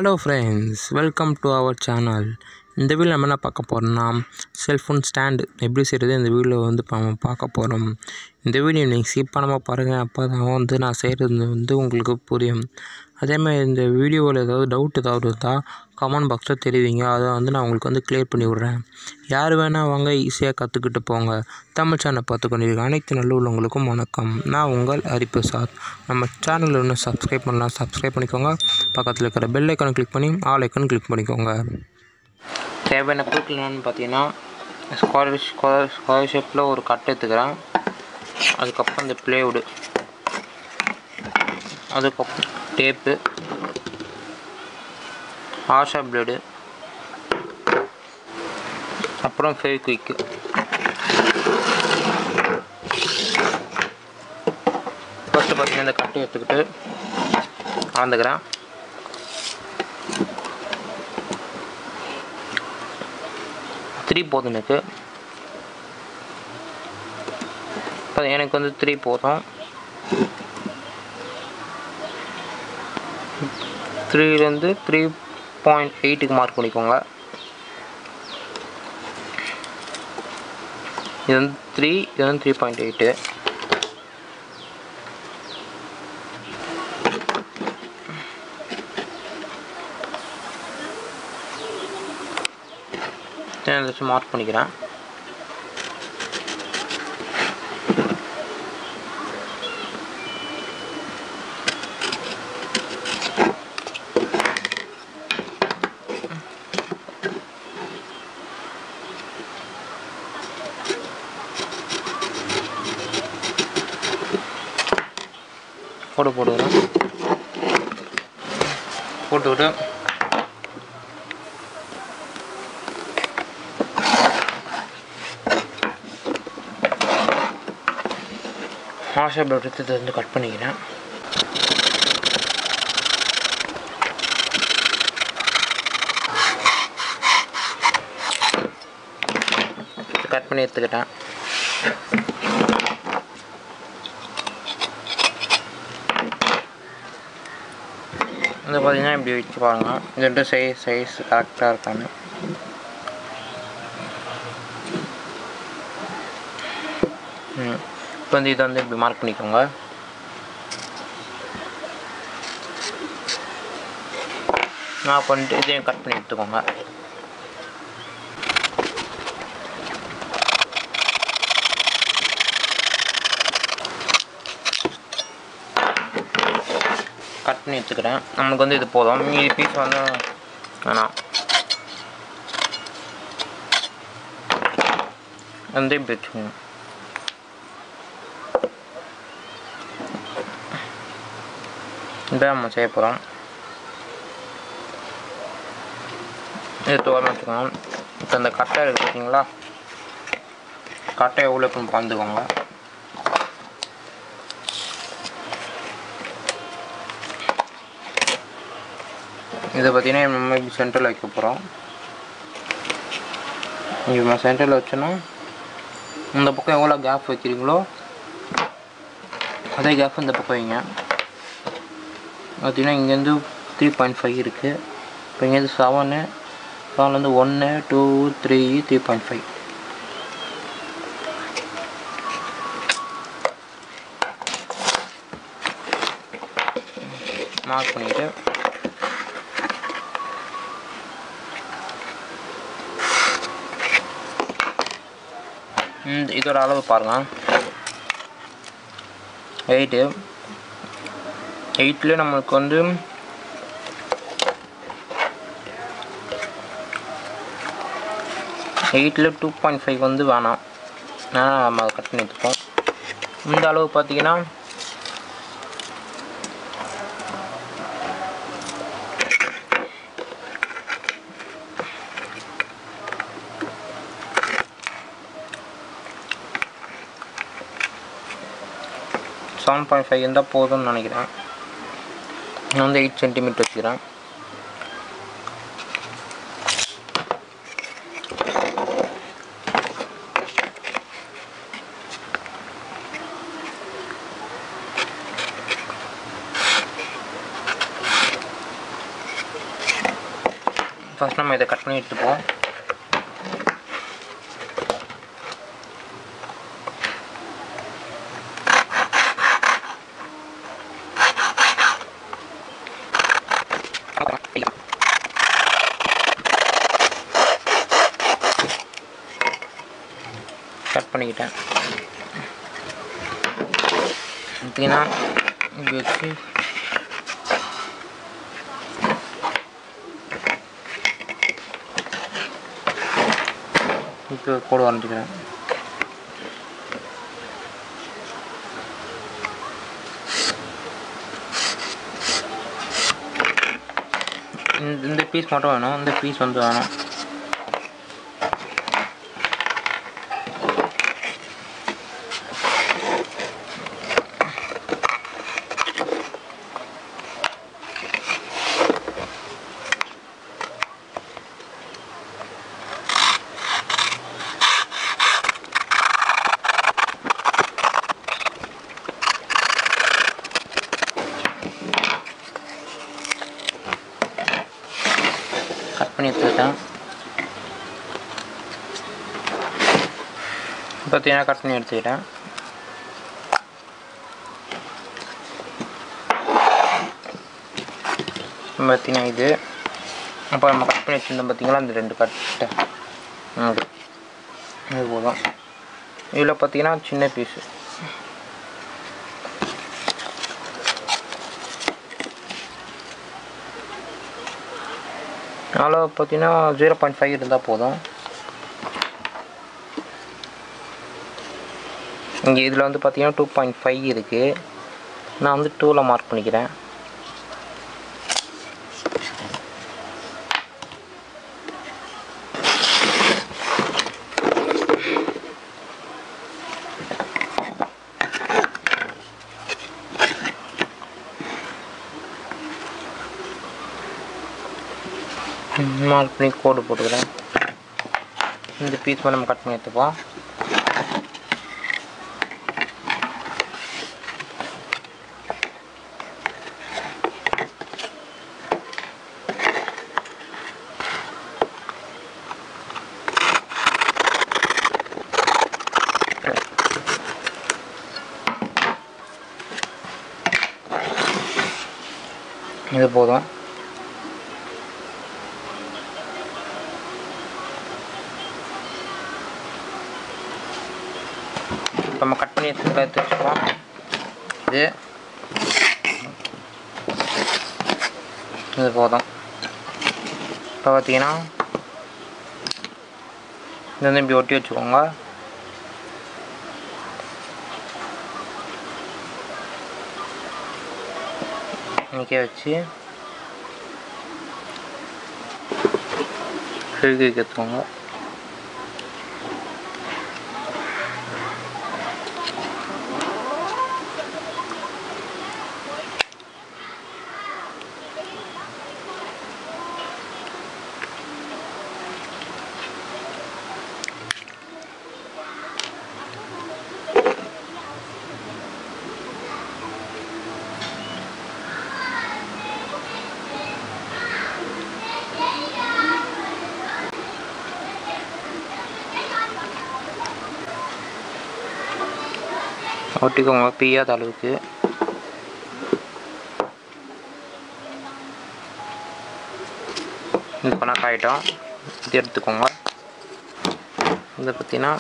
hello friends welcome to our channel இந்த video நம்ம என்ன பார்க்க போகிறோம்னா செல்ஃபோன் ஸ்டாண்டு எப்படி செய்கிறது இந்த வீடியோவில் வந்து இப்போ நம்ம பார்க்க போகிறோம் இந்த வீடியோ நீங்கள் ஸ்கிப் பண்ணாமல் பாருங்கள் அப்போ தான் வந்து நான் செய்கிறது வந்து உங்களுக்கு புரியும் அதேமாதிரி இந்த வீடியோவில் ஏதாவது டவுட் ஏதாவது இருந்தால் கமெண்ட் பாக்ஸில் தெரிவிங்க அதை வந்து நான் உங்களுக்கு வந்து க்ளியர் பண்ணி விட்றேன் யார் வேணால் வாங்க ஈஸியாக கற்றுக்கிட்டு போங்க தமிழ் சேனல் பார்த்து கொண்டிருக்க அனைத்து நல்ல உள்ளவங்களுக்கும் வணக்கம் நான் உங்கள் ஹரிபிரசாத் நம்ம சேனலில் இன்னும் சப்ஸ்கிரைப் பண்ணலாம் சப்ஸ்கிரைப் பண்ணிக்கோங்க பக்கத்தில் இருக்கிற பெல் ஐக்கானை கிளிக் பண்ணி ஆல் ஐக்கான் கிளிக் பண்ணிக்கோங்க தேவையான பொருட்கள் என்னென்னு பார்த்தீங்கன்னா ஸ்கொயர் ஸ்கொயர் ஸ்கொயர் ஷேப்பில் ஒரு கட்டை எடுத்துக்கிறேன் அதுக்கப்புறம் இந்த ப்ளேவுடு அதுக்கப்புறம் டேப்பு ஆஷா பிளேடு அப்புறம் ஃபெவிக்விக்கு ஃபஸ்ட்டு பார்த்தீங்கன்னா இந்த கட்டை எடுத்துக்கிட்டு அளந்துக்கிறேன் த்ரீ போதும் எனக்கு இப்போ எனக்கு வந்து த்ரீ போதும் த்ரீலேருந்து த்ரீ பாயிண்ட் எயிட்டுக்கு மார்க் பண்ணிக்கோங்க இது வந்து த்ரீ இது வந்து த்ரீ பாயிண்ட் எயிட்டு வச்சு மார்க் பண்ணிக்கிறேன் போட்டு போடுவேன் போட்டுவிட்டு மாஷப் எடுத்து இதை வந்து கட் பண்ணிக்கிறேன் கட் பண்ணி எடுத்துக்கிட்டேன் வந்து பார்த்தீங்கன்னா இப்படி வச்சு பாருங்கள் இது ரெண்டும் சைஸ் சைஸ் கரெக்டாக இருக்கான்னு ம் இப்போ வந்து இதை வந்து இப்படி மார்க் பண்ணிக்கோங்க நான் பண்ணிட்டு இதையும் கட் பண்ணி எடுத்துக்கோங்க கட் பண்ணி எடுத்துக்கிறேன் நமக்கு வந்து இது போதும் மீதி பீஸ் வந்து வேணாம் வந்து இப்படி வச்சுக்கோங்க இதான் நம்ம செய்ய போகிறோம் இது தோரம் வச்சுக்கோங்க இப்போ இந்த கட்டை இருக்குது பார்த்தீங்களா கட்டை எவ்வளோ இருக்குன்னு பார்த்துக்கோங்க இதை பார்த்தீங்கன்னா நம்ம இப்படி சென்டரில் வைக்க போகிறோம் இங்கே நம்ம சென்டரில் வச்சோன்னா இந்த பக்கம் எவ்வளோ கேப் வைக்கிறீங்களோ அதே கேப் இந்த பக்கம் வைங்க பார்த்தீங்கன்னா இங்கேருந்து த்ரீ பாயிண்ட் ஃபைவ் இருக்குது இப்போ இங்கேருந்து செவனு செவன்லேருந்து ஒன்று two three three point five mark பண்ணிவிட்டு இதோட அளவு பாருங்கள் எயிட்டு எயிட்டில் நம்மளுக்கு வந்து எயிட்டில் டூ பாயிண்ட் ஃபைவ் வந்து வேணாம் ஆனால் நம்ம அதை கட் பண்ணி எடுத்துப்போம் இந்த அளவு பார்த்தீங்கன்னா செவன் பாயிண்ட் ஃபைவ் இருந்தால் போதும்னு நினைக்கிறேன் நான் வந்து எயிட் சென்டிமீட்டர் வச்சுக்கிறேன் ஃபஸ்ட் நம்ம இதை கட் பண்ணி எடுத்துப்போம் கட் பண்ணிக்கிட்டேன் பார்த்தீங்கன்னா இப்படி வச்சு இப்போ கோடு வரைஞ்சிக்கிறேன் இந்த இந்த பீஸ் மட்டும் வேணும் இந்த பீஸ் வந்து வேணும் கட் பண்ணி எடுத்துக்கிட்டேன் பார்த்தீங்கன்னா கட் பண்ணி எடுத்துக்கிட்டேன் பார்த்தீங்கன்னா இது அப்போ நம்ம கட் பண்ணி வச்சுருந்தோம் பார்த்தீங்களா அந்த ரெண்டு கட்டை அது இது போதும் இதில் பார்த்தீங்கன்னா சின்ன பீஸு அளவு பார்த்தீங்கன்னா ஜீரோ பாயிண்ட் ஃபைவ் இருந்தால் போதும் இங்கே இதில் வந்து பார்த்தீங்கன்னா டூ பாயிண்ட் ஃபைவ் இருக்குது நான் வந்து டூவில் மார்க் பண்ணிக்கிறேன் மார்க் பண்ணி கோடு போட்டுக்கிறேன் இந்த பீஸ் நம்ம கட் பண்ணி எடுத்துப்போம் இது போதும் இப்போ நம்ம கட் பண்ணி எடுத்து எடுத்து வச்சுப்போம் இது இது போதும் இப்போ பார்த்தீங்கன்னா இது வந்து இப்படி ஒட்டி வச்சுக்கோங்க நிற்க வச்சு கழுகி வைக்கிறதுக்கோங்க ஒட்டிக்கோங்க பியாத அளவுக்கு இது பண்ணால் காயிட்டோம் இது எடுத்துக்கோங்க இதை பார்த்தீங்கன்னா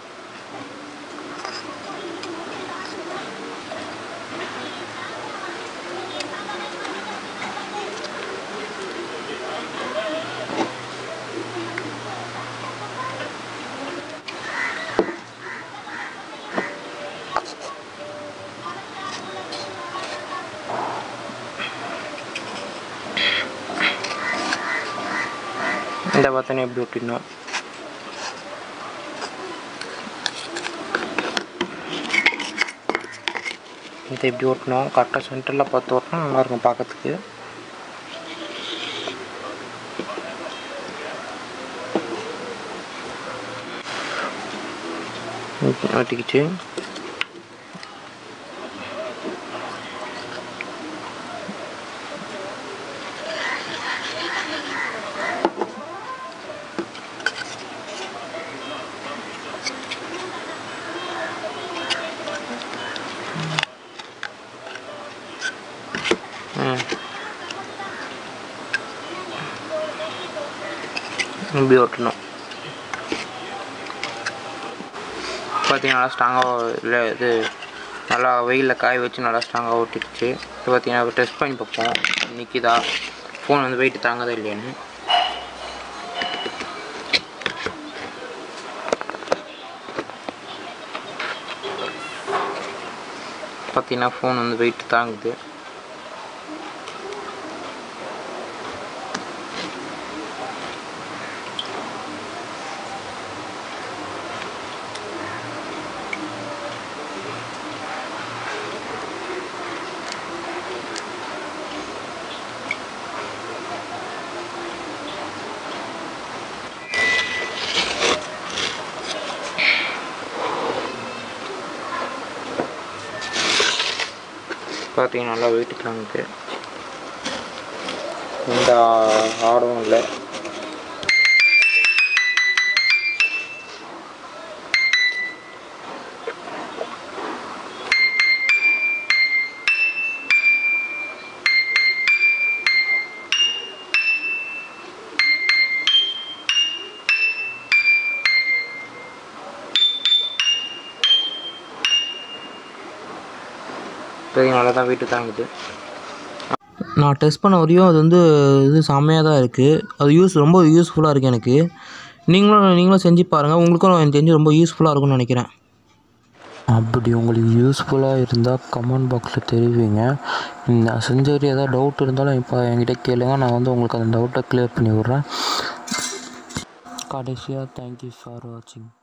இந்த பார்த்தோன்னே எப்படி ஒட்டிடணும் இதை எப்படி ஓட்டணும் கரெக்டாக சென்டரில் பார்த்து ஓட்டினா நல்லாயிருக்கும் பார்க்கறதுக்கு ஒட்டிக்கிச்சு இப்படி ஒட்டணும் பார்த்தீங்கன்னா நல்லா ஸ்ட்ராங்காக இல்லை இது நல்லா வெயிலில் காய வச்சு நல்லா ஸ்ட்ராங்காக ஒட்டிடுச்சு இப்போ பார்த்தீங்கன்னா டெஸ்ட் பண்ணி பார்ப்போம் நிற்கிதா ஃபோன் வந்து வெயிட் தாங்கதா இல்லையான்னு பார்த்தீங்கன்னா ஃபோன் வந்து வெயிட் தாங்குது பார்த்தீங்கன்னா நல்லா வெயிட் தாங்குது எந்த ஆடும் இல்லை இப்போதைக்கு நல்லா தான் வெயிட் தாங்குது நான் டெஸ்ட் பண்ண வரையும் அது வந்து இது செம்மையாக தான் இருக்குது அது யூஸ் ரொம்ப யூஸ்ஃபுல்லாக இருக்குது எனக்கு நீங்களும் நீங்களும் செஞ்சு பாருங்கள் உங்களுக்கும் எனக்கு தெரிஞ்சு ரொம்ப யூஸ்ஃபுல்லாக இருக்கும்னு நினைக்கிறேன் அப்படி உங்களுக்கு யூஸ்ஃபுல்லாக இருந்தால் கமெண்ட் பாக்ஸில் தெரிவிங்க நான் செஞ்ச வரையும் ஏதாவது டவுட் இருந்தாலும் இப்போ என்கிட்ட கேளுங்க நான் வந்து உங்களுக்கு அந்த டவுட்டை க்ளியர் பண்ணி விட்றேன் கடைசியாக தேங்க்யூ ஃபார் வாட்சிங்